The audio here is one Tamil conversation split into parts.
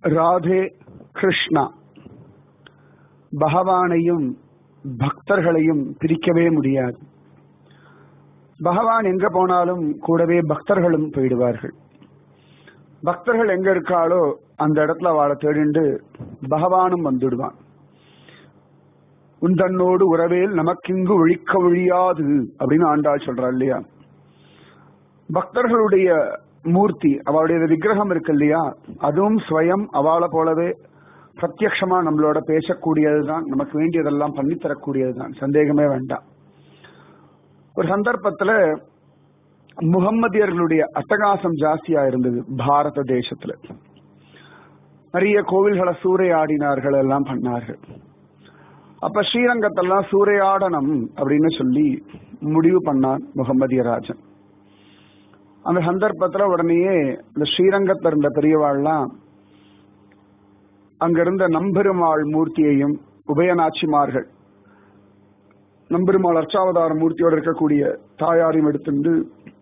ராதே கிருஷ்ணா பகவானையும் பக்தர்களையும் பிரிக்கவே முடியாது பகவான் எங்க போனாலும் கூடவே பக்தர்களும் போயிடுவார்கள் பக்தர்கள் எங்க இருக்காளோ அந்த இடத்துல அவளை தேடிண்டு பகவானும் வந்துடுவான் உந்தன்னோடு உறவேல் நமக்கிங்கு ஒழிக்க ஒழியாது அப்படின்னு ஆண்டாள் சொல்றா இல்லையா பக்தர்களுடைய மூர்த்தி அவளுடைய விக்கிரகம் இருக்கு இல்லையா அதுவும் ஸ்வயம் அவளை போலவே பிரத்யக்ஷமா நம்மளோட பேசக்கூடியதுதான் நமக்கு வேண்டியதெல்லாம் பண்ணித்தரக்கூடியதுதான் சந்தேகமே வேண்டாம் ஒரு சந்தர்ப்பத்துல முகம்மதியர்களுடைய அட்டகாசம் ஜாஸ்தியா இருந்தது பாரத தேசத்துல நிறைய கோவில்களை சூறையாடினார்கள் எல்லாம் பண்ணார்கள் அப்ப ஸ்ரீரங்கத்தெல்லாம் சூறையாடனம் அப்படின்னு சொல்லி முடிவு பண்ணான் முகமதிய ராஜன் அந்த சந்தர்ப்பத்துல உடனேயே இந்த ஸ்ரீரங்கத்துல இருந்த பெரியவாள்லாம் அங்கிருந்த நம்பெருமாள் மூர்த்தியையும் உபயநாச்சிமார்கள் நம்பெருமாள் அர்ச்சாவதார மூர்த்தியோடு இருக்கக்கூடிய தாயாரையும் எடுத்துட்டு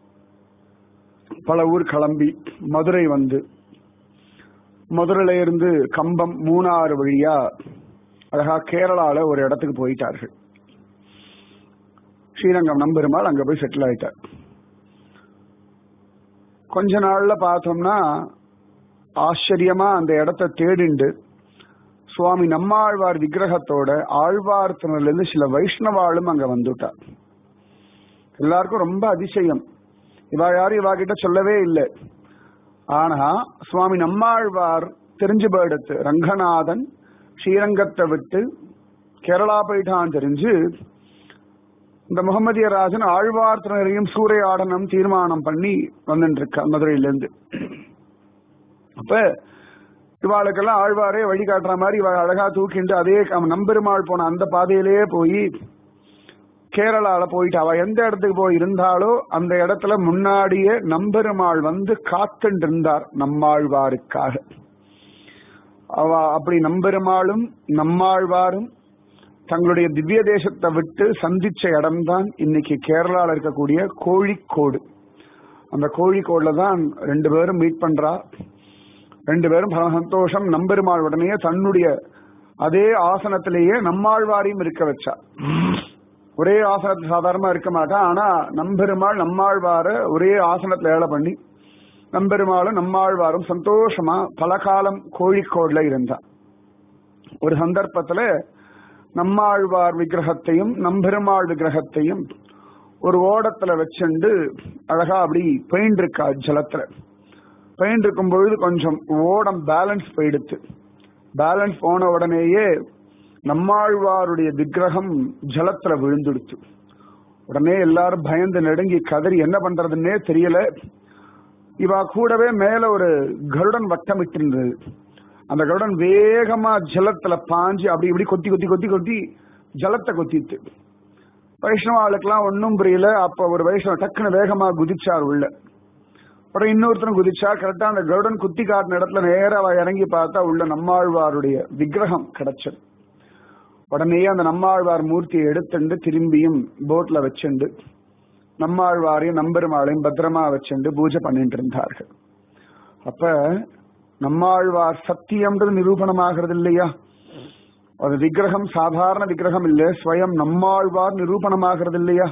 பல ஊர் கிளம்பி மதுரை வந்து மதுரையில இருந்து கம்பம் மூணாறு வழியா அழகா கேரளால ஒரு இடத்துக்கு போயிட்டார்கள் ஸ்ரீரங்கம் நம்பெருமாள் அங்க போய் செட்டில் ஆயிட்டார் கொஞ்ச நாள்ல பார்த்தோம்னா ஆச்சரியமா அந்த இடத்த தேடிண்டு சுவாமி நம்மாழ்வார் விக்கிரகத்தோட ஆழ்வார்த்தனில இருந்து சில வைஷ்ணவாளும் அங்க வந்துட்டார் எல்லாருக்கும் ரொம்ப அதிசயம் இவா யாரும் இவா கிட்ட சொல்லவே இல்லை ஆனா சுவாமி நம்மாழ்வார் தெரிஞ்சு போயிடுத்து ரங்கநாதன் ஸ்ரீரங்கத்தை விட்டு கேரளா போயிட்டான் தெரிஞ்சு இந்த முகமதிய ராஜன் ஆழ்வார்த்தனரையும் சூறையாடனம் தீர்மானம் பண்ணி வந்துட்டு இருக்கா மதுரையிலேருந்து அப்ப இவாளுக்கெல்லாம் ஆழ்வாரே வழிகாட்டுற மாதிரி இவ அழகா தூக்கிண்டு அதே நம்பெருமாள் போன அந்த பாதையிலேயே போய் கேரளால போயிட்டு அவ எந்த இடத்துக்கு போய் இருந்தாலோ அந்த இடத்துல முன்னாடியே நம்பெருமாள் வந்து காத்துட்டு இருந்தார் நம்மாழ்வாருக்காக அவ அப்படி நம்பெருமாளும் நம்மாழ்வாரும் தங்களுடைய திவ்ய தேசத்தை விட்டு சந்திச்ச இடம்தான் இன்னைக்கு கேரளால இருக்கக்கூடிய கோழிக்கோடு அந்த கோழிக்கோடுல தான் ரெண்டு பேரும் மீட் பண்றா ரெண்டு பேரும் பல சந்தோஷம் நம்பெருமாள் உடனே தன்னுடைய அதே ஆசனத்திலேயே நம்மாழ்வாரையும் இருக்க வச்சா ஒரே ஆசனத்தில் சாதாரணமா இருக்க மாட்டா ஆனா நம்பெருமாள் நம்மாழ்வார ஒரே ஆசனத்துல ஏழை பண்ணி நம்பெருமாளும் நம்மாழ்வாரும் சந்தோஷமா பல காலம் கோழிக்கோடுல இருந்தா ஒரு சந்தர்ப்பத்துல நம்மாழ்வார் விக்கிரகத்தையும் நம்பெருமாள் விக்கிரகத்தையும் ஒரு ஓடத்துல வச்சுண்டு அழகா அப்படி பெயிண்ட் இருக்கா ஜலத்துல பெயிண்ட் இருக்கும் பொழுது கொஞ்சம் ஓடம் பேலன்ஸ் போயிடுச்சு பேலன்ஸ் போன உடனேயே நம்மாழ்வாருடைய விக்கிரகம் ஜலத்துல விழுந்துடுச்சு உடனே எல்லாரும் பயந்து நடுங்கி கதறி என்ன பண்றதுன்னே தெரியல இவா கூடவே மேல ஒரு கருடன் வட்டமிட்டு இருந்தது அந்த கருடன் வேகமா ஜலத்துல பாஞ்சு அப்படி இப்படி கொத்தி கொத்தி கொத்தி கொத்தி ஜலத்தை கொத்திட்டு வைஷ்ணவாளுக்கெல்லாம் ஒன்னும் புரியல அப்ப ஒரு வைஷ்ணவ டக்குன்னு வேகமா குதிச்சார் உள்ள அப்புறம் இன்னொருத்தரும் குதிச்சா கரெக்டா அந்த கருடன் குத்தி காட்டின இடத்துல நேரா இறங்கி பார்த்தா உள்ள நம்மாழ்வாருடைய விக்கிரகம் கிடைச்சது உடனே அந்த நம்மாழ்வார் மூர்த்தியை எடுத்துண்டு திரும்பியும் போட்ல வச்சுண்டு நம்மாழ்வாரையும் நம்பெருமாளையும் பத்திரமா வச்சுண்டு பூஜை பண்ணிட்டு இருந்தார்கள் அப்ப நம்மாழ்வார் சத்தியம்ன்றது நிரூபணமாகிறது இல்லையா அது விக்கிரகம் சாதாரண விக்கிரகம் இல்ல ஸ்வயம் நம்மாழ்வார் நிரூபணமாகிறது இல்லையா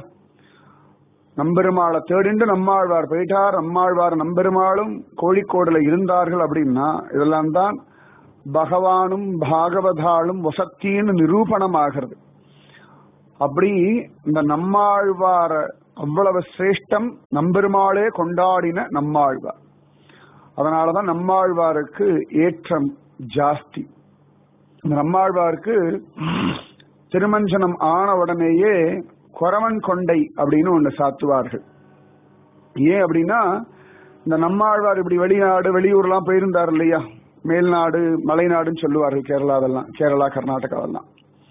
நம்பெருமாளை தேடிண்டு நம்மாழ்வார் போயிட்டார் நம்மாழ்வார் நம்பெருமாளும் கோழிக்கோடுல இருந்தார்கள் அப்படின்னா இதெல்லாம் தான் பகவானும் பாகவதாலும் வசத்தின்னு நிரூபணமாகிறது அப்படி இந்த நம்மாழ்வார அவ்வளவு சிரேஷ்டம் நம்பெருமாளே கொண்டாடின நம்மாழ்வார் அதனாலதான் நம்மாழ்வாருக்கு ஏற்றம் ஜாஸ்தி இந்த நம்மாழ்வாருக்கு திருமஞ்சனம் ஆன உடனேயே குறவன் கொண்டை அப்படின்னு ஒன்று சாத்துவார்கள் ஏன் அப்படின்னா இந்த நம்மாழ்வார் இப்படி வெளிநாடு வெளியூர்லாம் போயிருந்தார் இல்லையா மேல்நாடு மலைநாடுன்னு சொல்லுவார்கள் கேரளாவெல்லாம் கேரளா கர்நாடகாவெல்லாம்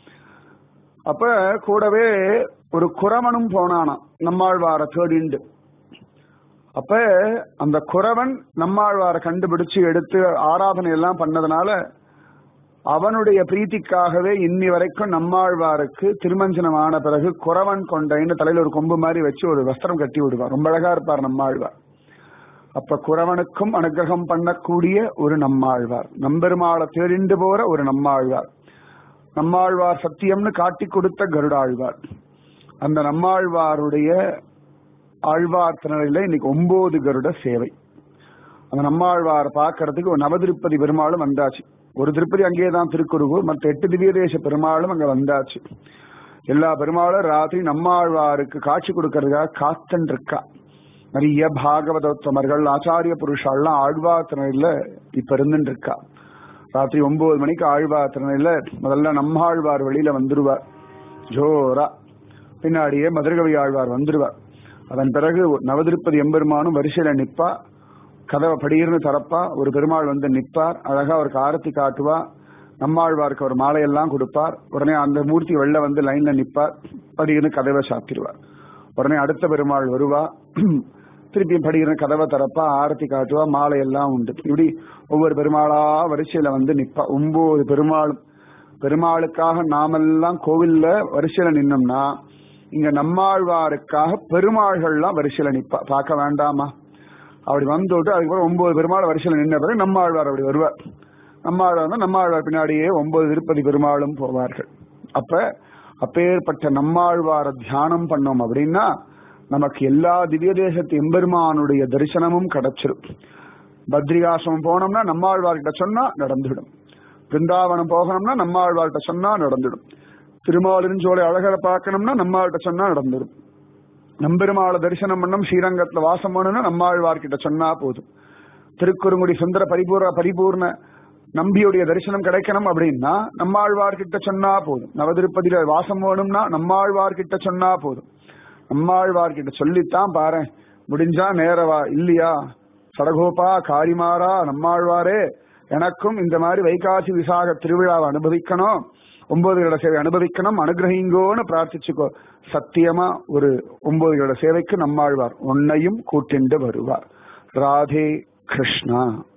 அப்ப கூடவே ஒரு குறவனும் போனானாம் நம்மாழ்வார தேடிண்டு அப்ப அந்த குறவன் நம்மாழ்வார கண்டுபிடிச்சு எடுத்து ஆராதனை எல்லாம் பண்ணதுனால அவனுடைய பிரீத்திக்காகவே இன்னி வரைக்கும் நம்மாழ்வாருக்கு திருமஞ்சனம் ஆன பிறகு குறவன் கொண்டைன்னு தலையில ஒரு கொம்பு மாதிரி வச்சு ஒரு வஸ்திரம் கட்டி விடுவார் ரொம்ப அழகா இருப்பார் நம்மாழ்வார் அப்ப குறவனுக்கும் அனுகிரகம் பண்ணக்கூடிய ஒரு நம்மாழ்வார் நம்பெருமாளை தேடிண்டு போற ஒரு நம்மாழ்வார் நம்மாழ்வார் சத்தியம்னு காட்டி கொடுத்த கருடாழ்வார் அந்த நம்மாழ்வாருடைய ஆழ்வார் திணறையில இன்னைக்கு ஒன்பது கருட சேவை அந்த நம்மாழ்வார் பார்க்கறதுக்கு ஒரு நவதிருப்பதி பெருமாளும் வந்தாச்சு ஒரு திருப்பதி அங்கேயே தான் திருக்குறுகூர் மற்ற எட்டு திவ்யதேச பெருமாளும் அங்க வந்தாச்சு எல்லா பெருமாளும் ராத்திரி நம்மாழ்வாருக்கு காட்சி கொடுக்கறதுக்காக காத்தன் இருக்கா நிறைய பாகவதோத்தமர்கள் ஆச்சாரிய புருஷாலாம் ஆழ்வார் திணையில இப்ப இருந்துட்டு இருக்கா ராத்திரி ஒன்பது மணிக்கு ஆழ்வார் திணையில முதல்ல நம்மாழ்வார் வெளியில வந்துருவார் ஜோரா பின்னாடியே மதுரகவி ஆழ்வார் வந்துருவார் அதன் பிறகு நவதிருப்பதி எம்பெருமானும் வரிசையில நிப்பா கதவை படியிருந்து திறப்பா ஒரு பெருமாள் வந்து நிப்பார் அழகா அவருக்கு ஆரத்தி காட்டுவா நம்மாழ்வாருக்கு ஒரு மாலையெல்லாம் கொடுப்பார் உடனே அந்த மூர்த்தி வெளில வந்து லைன்ல நிப்பார் படியிருந்து கதவை சாத்திடுவார் உடனே அடுத்த பெருமாள் வருவா திருப்பியும் படியிருந்து கதவை திறப்பா ஆரத்தி காட்டுவா மாலையெல்லாம் உண்டு இப்படி ஒவ்வொரு பெருமாளா வரிசையில வந்து நிப்பா ஒன்பது பெருமாளும் பெருமாளுக்காக நாமெல்லாம் கோவில்ல வரிசையில நின்னோம்னா இங்க நம்மாழ்வாருக்காக பெருமாள்கள்லாம் வரிசையில நிப்பா பார்க்க வேண்டாமா அப்படி வந்துட்டு அதுக்கப்புறம் ஒன்பது பெருமாள் வரிசையில் நின்ன பிறகு நம்மாழ்வார் அப்படி வருவார் நம்மாழ்வார் வந்து நம்மாழ்வார் பின்னாடியே ஒன்பது திருப்பதி பெருமாளும் போவார்கள் அப்ப அப்பேற்பட்ட நம்மாழ்வார தியானம் பண்ணோம் அப்படின்னா நமக்கு எல்லா திவ்ய தேசத்து எம்பெருமானுடைய தரிசனமும் கிடைச்சிரும் பத்ரிகாசிரமம் போனோம்னா நம்மாழ்வார்கிட்ட சொன்னா நடந்துடும் பிருந்தாவனம் போகணும்னா நம்மாழ்வார்கிட்ட சொன்னா நடந்துடும் திருமாலிருஞ்சோலை அழகரை பார்க்கணும்னா நம்மாழ்கிட்ட சொன்னா நடந்துடும் நம்பெருமாளை தரிசனம் பண்ணணும் ஸ்ரீரங்கத்துல வாசம் பண்ணணும்னா நம்மாழ்வார்கிட்ட சொன்னா போதும் திருக்குறுங்குடி சுந்தர பரிபூர்ண பரிபூர்ண நம்பியுடைய தரிசனம் கிடைக்கணும் அப்படின்னா நம்மாழ்வார்கிட்ட சொன்னா போதும் நவதிருப்பதியில வாசம் வேணும்னா நம்மாழ்வார்கிட்ட சொன்னா போதும் நம்மாழ்வார்கிட்ட சொல்லித்தான் பாரு முடிஞ்சா நேரவா இல்லையா சடகோபா காரிமாரா நம்மாழ்வாரே எனக்கும் இந்த மாதிரி வைகாசி விசாக திருவிழாவை அனுபவிக்கணும் ஒன்பது கட சேவை அனுபவிக்கணும் அனுகிரகிங்கோன்னு பிரார்த்திச்சுக்கோ சத்தியமா ஒரு ஒன்பது கட சேவைக்கு நம்மாழ்வார் உன்னையும் கூட்டிண்டு வருவார் ராதே கிருஷ்ணா